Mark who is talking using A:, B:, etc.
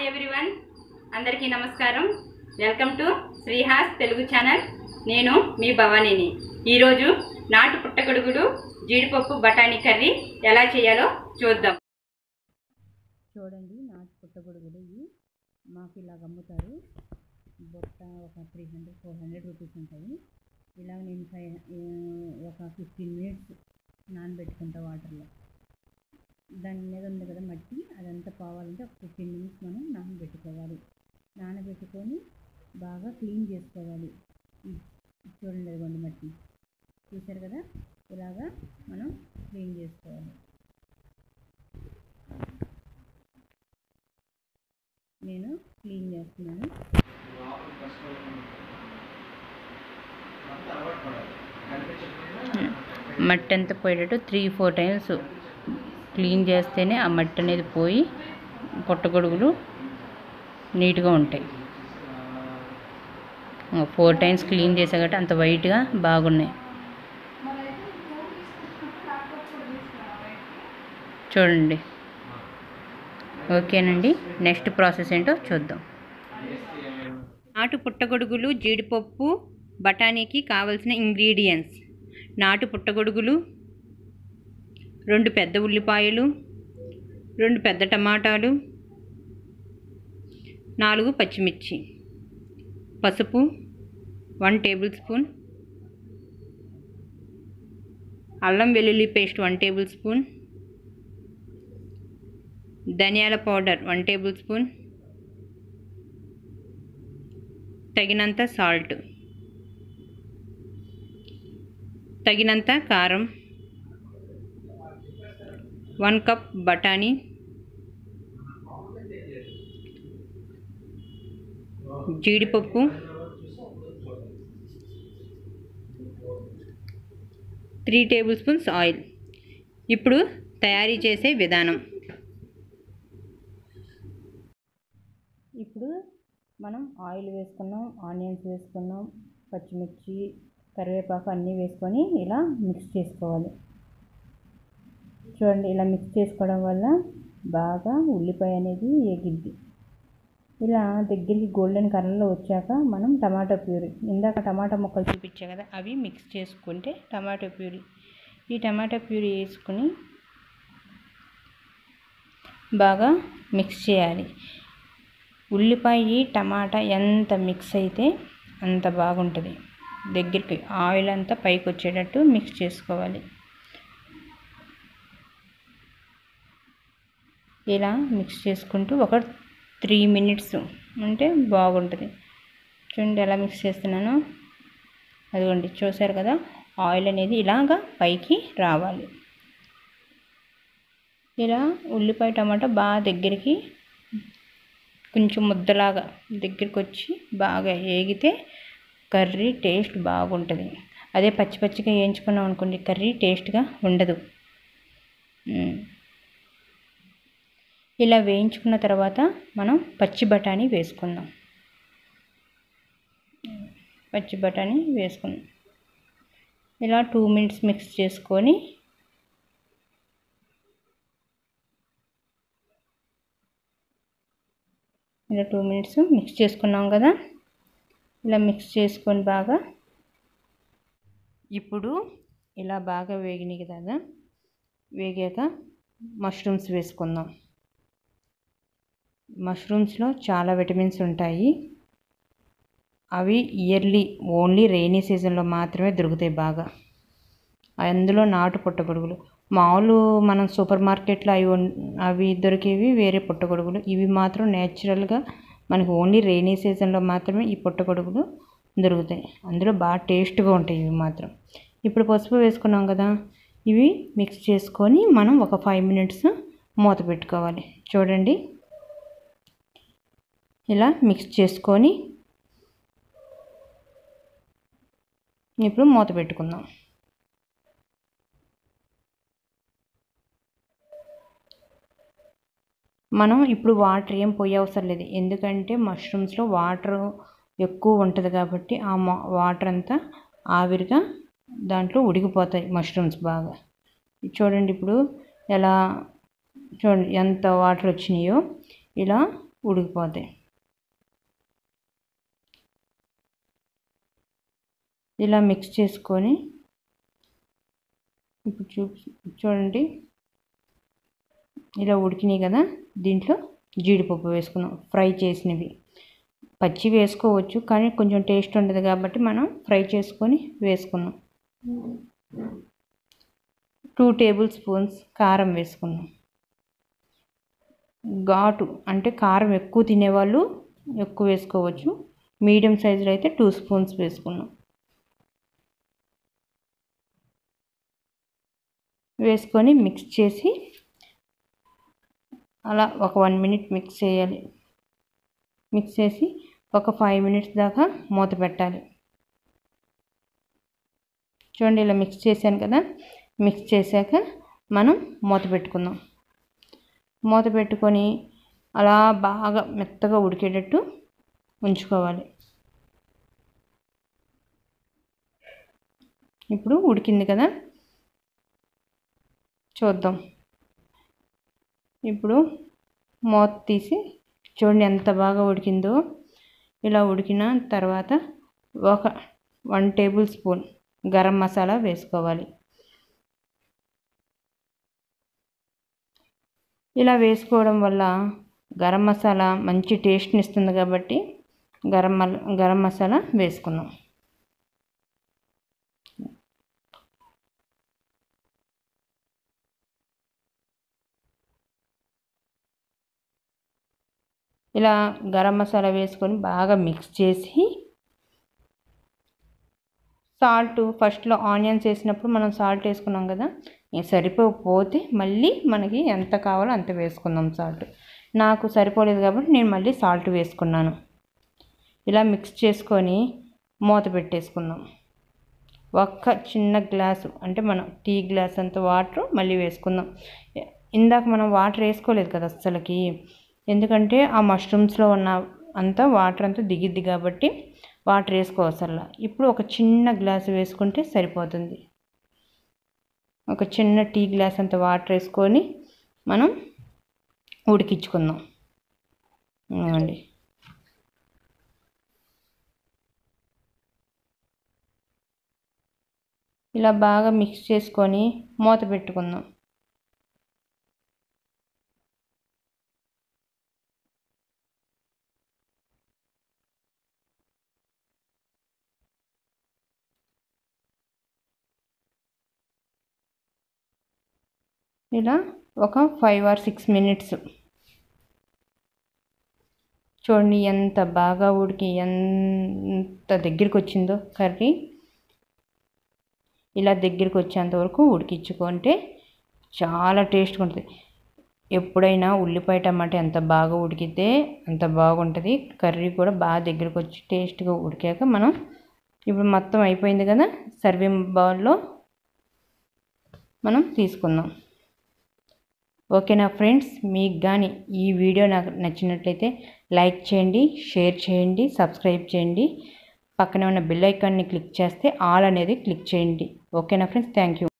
A: Everyone అందరికీ నమస్కారం welcome to Srihas Telugu channel నేను మీ భవానీని ఈరోజు నాటు పుట్టగొడుగుడు జీడిపప్పు బఠానీ కర్రీ ఎలా చేయాలో చూద్దాం
B: చూడండి నాటు పుట్టగొడుగులు ఇవి మాకు ఇలాగ అమ్ముతారు బొట్ట ఒక three hundred four hundred rupees ఉంటాయి ఇలా నేను ఫైవ్ ఒక ఫిఫ్టీన్ మినిట్స్ నానబెట్టుకుంటా వాటర్లో దాని మీద ఉంది కదా మట్టి అదంతా పోవాలంటే ఒక ఫిఫ్టీన్ మినిట్స్ మనం నానబెట్టుకోవాలి నానబెట్టుకొని బాగా క్లీన్ చేసుకోవాలి ఇది చూడండి అదిగోండి మట్టి చూసారు కదా ఇలాగా మనం క్లీన్ చేసుకోవాలి నేను క్లీన్ చేస్తున్నాను మట్టి అంతా పోయేటట్టు త్రీ ఫోర్ టైమ్స్ క్లీన్ చేస్తేనే ఆ మట్టి అనేది పోయి పుట్టగొడుగులు నీట్గా ఉంటాయి ఫోర్ టైమ్స్ క్లీన్ చేసా కాబట్టి అంత వైట్గా బాగున్నాయి చూడండి ఓకేనండి నెక్స్ట్ ప్రాసెస్ ఏంటో చూద్దాం
A: నాటు పుట్టగొడుగులు జీడిపప్పు బఠానీకి కావలసిన ఇంగ్రీడియంట్స్ నాటు పుట్టగొడుగులు రెండు పెద్ద ఉల్లిపాయలు రెండు పెద్ద టమాటాలు నాలుగు పచ్చిమిర్చి పసుపు వన్ టేబుల్ స్పూన్ అల్లం వెల్లుల్లి పేస్ట్ వన్ టేబుల్ స్పూన్ ధనియాల పౌడర్ వన్ టేబుల్ స్పూన్ తగినంత సాల్ట్ తగినంత కారం వన్ కప్ బఠానీ జీడిపప్పు త్రీ టేబుల్ స్పూన్స్ ఆయిల్ ఇప్పుడు తయారీ చేసే విధానం
B: ఇప్పుడు మనం ఆయిల్ వేసుకున్నాం ఆనియన్స్ వేసుకున్నాం పచ్చిమిర్చి కరివేపాకు అన్నీ వేసుకొని ఇలా మిక్స్ చేసుకోవాలి చూడండి ఇలా మిక్స్ చేసుకోవడం వల్ల బాగా ఉల్లిపాయ అనేది ఎగిద్ది ఇలా దగ్గరికి గోల్డెన్ కలర్లో వచ్చాక మనం టమాటా ప్యూరీ ఇందాక టమాటా ముక్కలు చూపించా కదా అవి మిక్స్ చేసుకుంటే టమాటా ప్యూరీ ఈ టమాటా ప్యూరీ వేసుకుని బాగా మిక్స్ చేయాలి ఉల్లిపాయ టమాటా ఎంత మిక్స్ అయితే అంత బాగుంటుంది దగ్గరికి ఆయిల్ అంతా పైకి వచ్చేటట్టు మిక్స్ చేసుకోవాలి ఇలా మిక్స్ చేసుకుంటూ ఒక త్రీ మినిట్స్ ఉంటే బాగుంటుంది చూడండి ఎలా మిక్స్ చేస్తున్నాను అదిగోండి చూసారు కదా ఆయిల్ అనేది ఇలాగా పైకి రావాలి ఇలా ఉల్లిపాయ టమాటా బాగా దగ్గరికి కొంచెం ముద్దలాగా దగ్గరికి వచ్చి బాగా ఏగితే కర్రీ టేస్ట్ బాగుంటుంది అదే పచ్చి పచ్చిగా వేయించుకున్నాం అనుకోండి కర్రీ టేస్ట్గా ఉండదు ఉమ్. ఇలా వేయించుకున్న తర్వాత మనం పచ్చి బఠానీ వేసుకుందాం పచ్చి బఠానీ వేసుకుందాం ఇలా టూ మినిట్స్ మిక్స్ చేసుకొని ఇలా టూ మినిట్స్ మిక్స్ చేసుకున్నాం కదా ఇలా మిక్స్ చేసుకొని బాగా ఇప్పుడు ఇలా బాగా వేగినాయి కదా వేగాక మష్రూమ్స్ వేసుకుందాం మష్రూమ్స్లో చాలా విటమిన్స్ ఉంటాయి అవి ఇయర్లీ ఓన్లీ రెయినీ సీజన్లో మాత్రమే దొరుకుతాయి బాగా అందులో నాటు పుట్టగొడుగులు మామూలు మనం సూపర్ మార్కెట్లో అవి ఉన్- అవి దొరికేవి వేరే పుట్టగొడుగులు ఇవి మాత్రం నేచురల్గా మనకి ఓన్లీ రెయినీ సీజన్లో మాత్రమే ఈ పుట్టగొడుగులు దొరుకుతాయి అందులో బాగా టేస్ట్గా ఉంటాయి ఇవి మాత్రం ఇప్పుడు పసుపు వేసుకున్నాం కదా ఇవి మిక్స్ చేసుకొని మనం ఒక ఫైవ్ మినిట్స్ మూత పెట్టుకోవాలి చూడండి ఇలా మిక్స్ చేసుకొని ఇప్పుడు మూత పెట్టుకుందాం మనం ఇప్పుడు వాటర్ ఏం పోయే అవసరం లేదు ఎందుకంటే మష్రూమ్స్లో వాటర్ ఎక్కువ ఉంటుంది కాబట్టి ఆ మా- వాటర్ అంతా ఆవిరిగా దాంట్లో ఉడికిపోతాయి మష్రూమ్స్ బాగా ఇది చూడండి ఇప్పుడు ఎలా చూడండి ఎంత వాటర్ వచ్చినాయో ఇలా ఉడికిపోతాయి ఇలా మిక్స్ చేసుకొని ఇప్పుడు చూ చూడండి ఇలా ఉడికినాయి కదా దీంట్లో జీడిపప్పు వేసుకున్నాం ఫ్రై చేసినవి పచ్చి వేసుకోవచ్చు కానీ కొంచెం టేస్ట్ ఉండదు కాబట్టి మనం ఫ్రై చేసుకొని వేసుకున్నాం టూ టేబుల్ స్పూన్స్ కారం వేసుకున్నాం ఘాటు అంటే కారం ఎక్కువ తినేవాళ్ళు ఎక్కువ వేసుకోవచ్చు మీడియం సైజులో అయితే టూ స్పూన్స్ వేసుకున్నాం వేసుకొని మిక్స్ చేసి అలా ఒక వన్ మినిట్ మిక్స్ చేయాలి మిక్స్ చేసి ఒక ఫైవ్ మినిట్స్ దాకా మూత పెట్టాలి చూడండి ఇలా మిక్స్ చేశాను కదా మిక్స్ చేశాక మనం మూత పెట్టుకుందాం మూత పెట్టుకొని అలా బాగా మెత్తగా ఉడికేటట్టు ఉంచుకోవాలి ఇప్పుడు ఉడికింది కదా చూద్దాం ఇప్పుడు మూత తీసి చూడండి ఎంత బాగా ఉడికిందో ఇలా ఉడికిన తర్వాత ఒక one tablespoon garam masala వేసుకోవాలి ఇలా వేసుకోవడం వల్ల గరం మసాలా మంచి టేస్ట్ని ఇస్తుంది కాబట్టి గరం గరం మసాలా వేసుకున్నాం ఇలా గరం మసాలా వేసుకొని బాగా మిక్స్ చేసి సాల్ట్ ఫస్ట్లో ఆనియన్స్ వేసినప్పుడు మనం సాల్ట్ వేసుకున్నాం కదా సరిపోకపోతే మళ్ళీ మనకి ఎంత కావాలో అంత వేసుకుందాం సాల్ట్ నాకు సరిపోలేదు కాబట్టి నేను మళ్ళీ సాల్ట్ వేసుకున్నాను ఇలా మిక్స్ చేసుకొని మూత పెట్టేసుకుందాం ఒక్క చిన్న గ్లాసు అంటే మనం టీ గ్లాస్ అంత వాటర్ మళ్ళీ వేసుకుందాం ఇందాక మనం వాటర్ వేసుకోలేదు కదా అస్సలకి ఎందుకంటే ఆ మష్రూమ్స్లో ఉన్న అంతా వాటర్ అంతా దిగిద్ది కాబట్టి వాటర్ వేసుకోవసరలా ఇప్పుడు ఒక చిన్న గ్లాస్ వేసుకుంటే సరిపోతుంది ఒక చిన్న టీ గ్లాస్ అంత వాటర్ వేసుకొని మనం ఉడికించుకుందాం ఇవ్వండి ఇలా బాగా మిక్స్ చేసుకొని మూత పెట్టుకుందాం ఇలా ఒక ఫైవ్ ఆర్ సిక్స్ మినిట్స్ చూడండి ఎంత బాగా ఉడికి ఎంత దగ్గరికి వచ్చిందో కర్రీ ఇలా దగ్గరికి వచ్చేంత వరకు ఉడికించుకుంటే చాలా టేస్ట్గా ఉంటుంది ఎప్పుడైనా ఉల్లిపాయ టమాటా ఎంత బాగా ఉడికితే అంత బాగుంటుంది కర్రీ కూడా బాగా దగ్గరికి వచ్చి టేస్ట్గా ఉడికాక మనం ఇప్పుడు మొత్తం అయిపోయింది కదా సర్వింగ్ బౌల్లో మనం తీసుకుందాం ఓకేనా ఫ్రెండ్స్ మీకు కానీ ఈ వీడియో నాకు నచ్చినట్లయితే లైక్ చేయండి షేర్ చేయండి సబ్స్క్రైబ్ చేయండి పక్కనే ఉన్న బెల్ ఐకాన్ని క్లిక్ చేస్తే ఆల్ అనేది క్లిక్ చేయండి ఓకేనా ఫ్రెండ్స్ థ్యాంక్ యూ